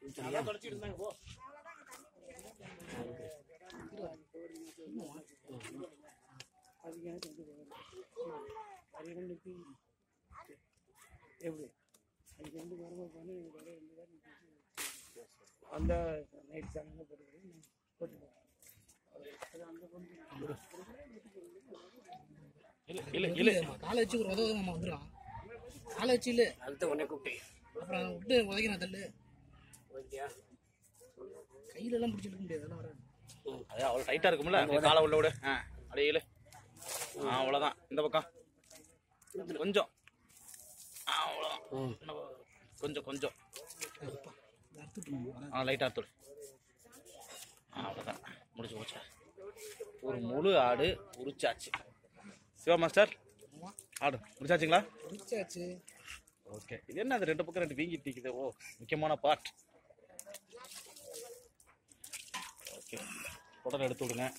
எப்படி அதுக்கு ரெண்டு மரமாக பண்ணி எனக்கு ஒரே ரெண்டு பேர் அந்த நைட் சாயங்காலம் போட்டு போட்டு அது அந்த பொண்ணு இல்ல இல்ல இல்ல காலை வச்சு ஒரு உதவு நம்ம வந்துடும் காலை வச்சு இல்லை அதுதான் உடனே கூப்பிட்டேன் அப்புறம் விட்டு உதைக்கிறேன் தள்ளு கையில எல்லாம் பிடிச்சி இழுக்க முடியாது அதெல்லாம் வராது அது அவ்வளோ டைட்டாக இருக்கும்ல அப்படியே காலை உள்ள விடு ஆ அப்படியே இழு ஆ அவ்வளோதான் இந்த பக்கம் கொஞ்சம் ஆ அவ்வளோதான் இன்னும் கொஞ்சம் கொஞ்சம் அறுத்துட்டு ஆ லைட்டாக அறுத்துடு ஆ அவ்வளோதான் முடிச்சு போச்சா ஒரு முழு ஆடு உரிச்சாச்சு சிவா மாஸ்டர் ஆடு முடிச்சாச்சுங்களா பிடிச்சாச்சு ஓகே இது என்ன அது ரெண்டு பக்கம் ரெண்டு வீங்கிட்டு நிற்குது ஓ முக்கியமான பார்ட் ஓகே உடனே எடுத்து விடுங்க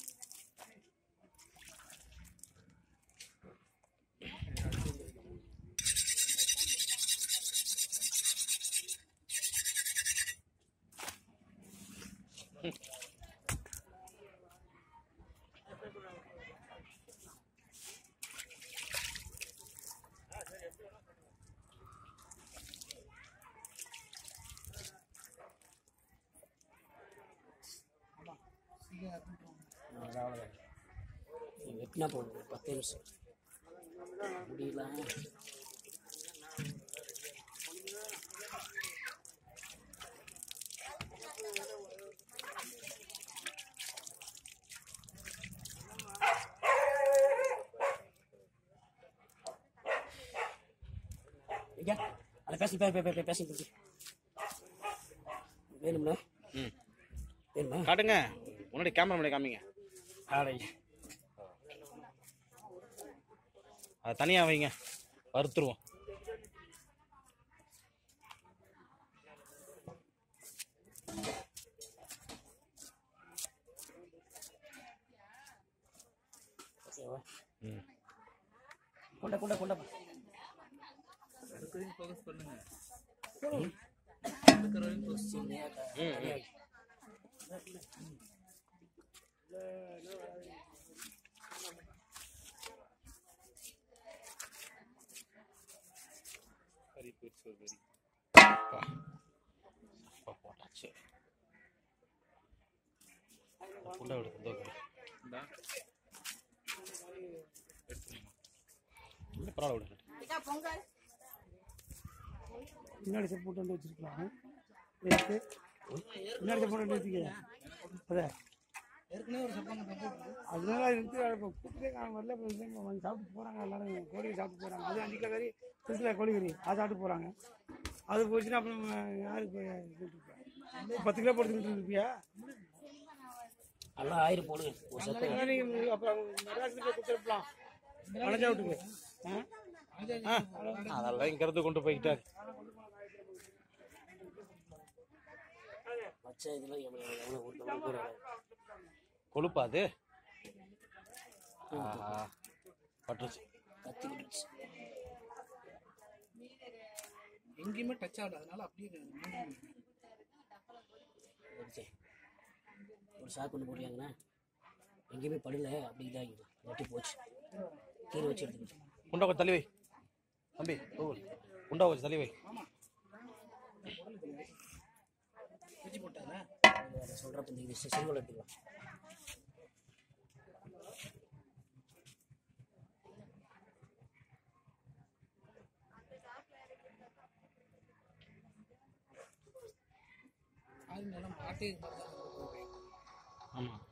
வெட்டினா போதும் ஒரு பத்து நிமிஷம் முடியல ஐயா அதை பேசி பே பே பே பேசி பேசி வேணும்னா ம் வேணுமா காட்டுங்க முன்னாடி கேமரா முன்னாடி காமிங்க ஆடை அதை தனியாக வைங்க வறுத்துருவோம் ஓகேவா ம் கொண்ட கொண்ட கொண்ட ம் ம் அப்பா. அப்பா போட்டாச்சு புண்டை விடு இந்த கறி இல்லை பரவாயில்ல விடு பின்னாடி சப்போர்ட் வந்து வச்சிருக்கலாம் எடுத்து பின்னாடி சப்போர்ட் வந்து வச்சுக்கிறேன் அதான் ஏற்கனவே ஒரு சப்பாங்க சப்போர்ட் அதனால எடுத்து இப்போ கூப்பிட்டே காண வரல இப்போ வந்து இப்போ வந்து சாப்பிட்டு போகிறாங்க எல்லாரும் கோழி சாப்பிட்டு போகிறாங்க அது அஞ்சு கிலோ கறி திருச்சியில் கோழி கறி அது சாப்பிட்டு போகிறாங்க அது போச்சுன்னா அப்புறம் யாருக்கு போய் தின்னுட்டு பத்து கிலோ போட்டு தின்னுட்டு இருப்பியா நல்லா ஆயிரம் போடுங்க ஒரு சத்தம் அதனால நீங்கள் அப்புறம் மெட்ராஸில் போய் கொடுத்துருப்பலாம் வளைஞ்சா விட்டுக்கு ஆ ஆ அதெல்லாம் இங்கேருந்து கொண்டு போய்கிட்டாரு பச்சை இதெல்லாம் எவ்வளோ எவ்வளோ ஒரு எவ்வளோ கூட கொழுப்பா அது ஆஹா, பட்டுருச்சு கத்தி விட்டுருச்சு எங்கேயுமே டச் ஆகல அதனால அப்படியே ஓகே ஒரு சாக்கு ஒன்று போடுறாங்கண்ணா எங்கேயுமே படல அப்படி இதாகிடும் வெட்டி போச்சு கீழே வச்சு எடுத்துக்கிட்டு குண்டா கொஞ்சம் தள்ளி வை தம்பி ஓ குண்டா கொஞ்சம் தள்ளி வை வச்சு போட்டாங்க சொல்கிறப்ப இந்த இது செங்கோல் எடுத்துக்கலாம் ஆறு நேரம் மாட்டே ஆமாம்